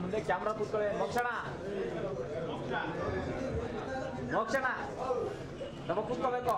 ಮುಂದೆ ಕ್ಯಾಮ್ರಾ ಕೂತ್ಕೊಳ್ಳಿ ಮೋಕ್ಷಣ ಮೋಕ್ಷಣ ನಮ್ಮ ಕೂತ್ಕೋಬೇಕು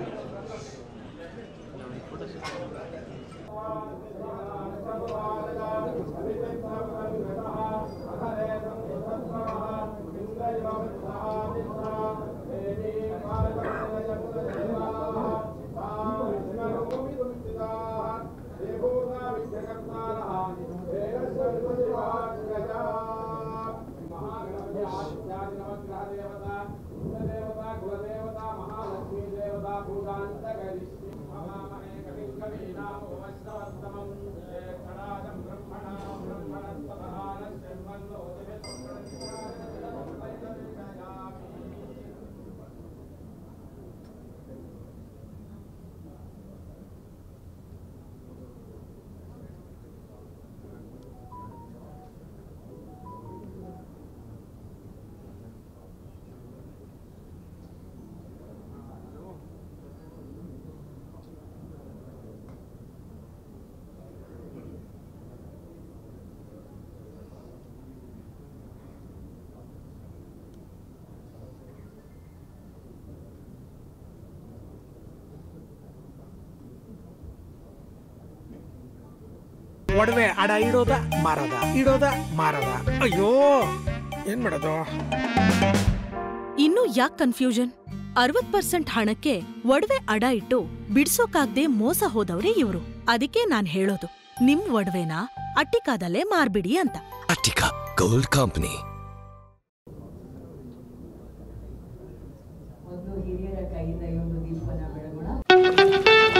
ಒಡವೆ ಅಡ ಇಡೋದ ಮಾರದ ಇಡೋದ ಮಾರದ ಅಯ್ಯೋ ಏನ್ ಮಾಡೋದು ಇನ್ನು ಯಾಕ್ ಕನ್ಫ್ಯೂಷನ್ ಅರವತ್ ಪರ್ಸೆಂಟ್ ಹಣಕ್ಕೆ ಒಡವೆ ಅಡ ಇಟ್ಟು ಬಿಡ್ಸೋಕಾಗ್ದೆ ಮೋಸ ಹೋದವ್ರೆ ಇವ್ರು ಅದಕ್ಕೆ ನಾನ್ ಹೇಳೋದು ನಿಮ್ ಒಡವೆನ ಅಟ್ಟಿಕಾದಲ್ಲೇ ಮಾರ್ಬಿಡಿ ಅಂತ Attica Gold Company. ಒಂದು ಹಿರಿಯರ ಕೈಯಿಂದ ಈ ಒಂದು ದೀಪನ ಬೆಳಗೋಣ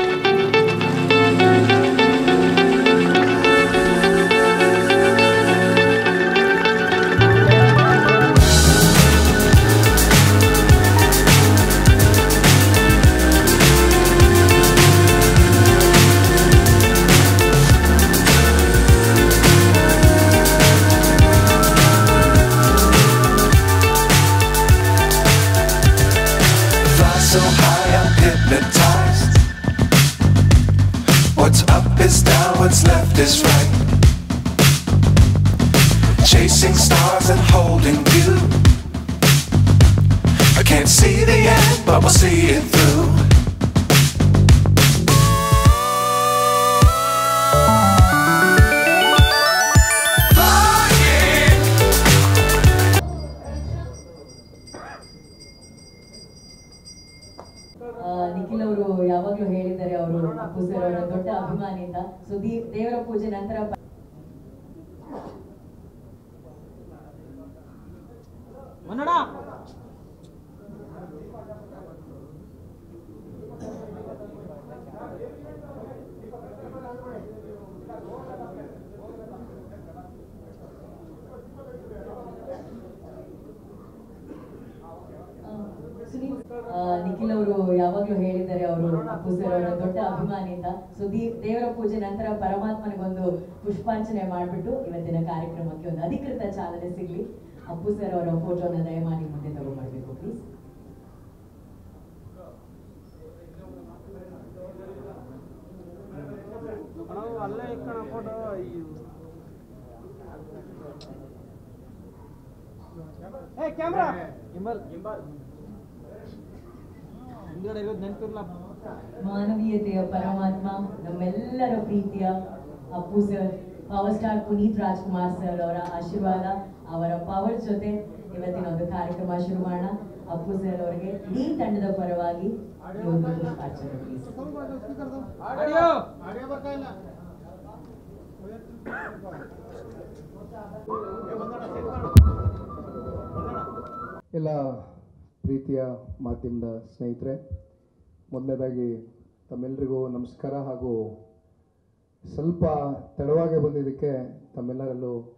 Fly so high, I'm hypnotized. What's up is down, what's left is right. Chasing stars and holding you. I can't see the end, but we'll see it through. ಆ, ನಿಖಿಲ್ ಅವರು ಯಾವಾಗ್ಲೂ ಹೇಳಿದ್ದಾರೆ ಅವರು ಅಪ್ಪು ಸರ್ ಅವರ ದೊಡ್ಡ ಅಭಿಮಾನಿ ಅಂತ ಸೊ ದೇವರ ಪೂಜೆ ನಂತರ ಪ- ಆ, ಸುನೀಲ್ ಆ, ನಿಖಿಲ್ ಅವರು ಯಾವಾಗ್ಲೂ ಹೇಳಿದ್ದಾರೆ ಅವರು ಅಪ್ಪು ಸರ್ ಅವರ ದೊಡ್ಡ ಅಭಿಮಾನಿ ಅಂತ ಸೊ ದೇವರ ಪೂಜೆ ನಂತರ ಪರಮಾತ್ಮನಿಗೊಂದು ಪುಷ್ಪಾರ್ಚನೆ ಮಾಡಿಬಿಟ್ಟು ಇವತ್ತಿನ ಕಾರ್ಯಕ್ರಮಕ್ಕೆ ಒಂದು ಅಧಿಕೃತ ಚಾಲನೆ ಸಿಗ್ಲಿ ಅಪ್ಪು ಸರ್ ಅವರ ಫೋಟೋನ ದಯಮಾಡಿ ಮುಂದೆ ತಗೊಂಡ್ಬರ್ಬೇಕು ಪ್ಲೀಸ್ ಮಾನವೀಯತೆಯ ಪರಮಾತ್ಮ ನಮ್ಮೆಲ್ಲರ ಪ್ರೀತಿಯ Appu sir power star Puneeth Rajkumar sir ಅವರ ಆಶೀರ್ವಾದ ಅವರ ಪವರ್ ಜೊತೆ ಇವತ್ತಿನ ಒಂದು ಕಾರ್ಯಕ್ರಮ ಶುರು ಮಾಡೋಣ ಅಪ್ಪು ಸರ್ ಅವರಿಗೆ ಇಡೀ ತಂಡದ ಪರವಾಗಿ ಈ ಒಂದು ಪುಷ್ಪಾರ್ಚನೆ ಪ್ಲೀಸ್ ಎಲ್ಲ ಪ್ರೀತಿಯ ಮಾಧ್ಯಮದ ಸ್ನೇಹಿತರೆ ಮೊದಲನೇದಾಗಿ ತಮ್ಮೆಲ್ಲರಿಗೂ ನಮಸ್ಕಾರ ಹಾಗೂ ಸ್ವಲ್ಪ ತಡವಾಗಿ ಬಂದಿದ್ದಕ್ಕೆ ತಮ್ಮೆಲ್ಲರಲ್ಲೂ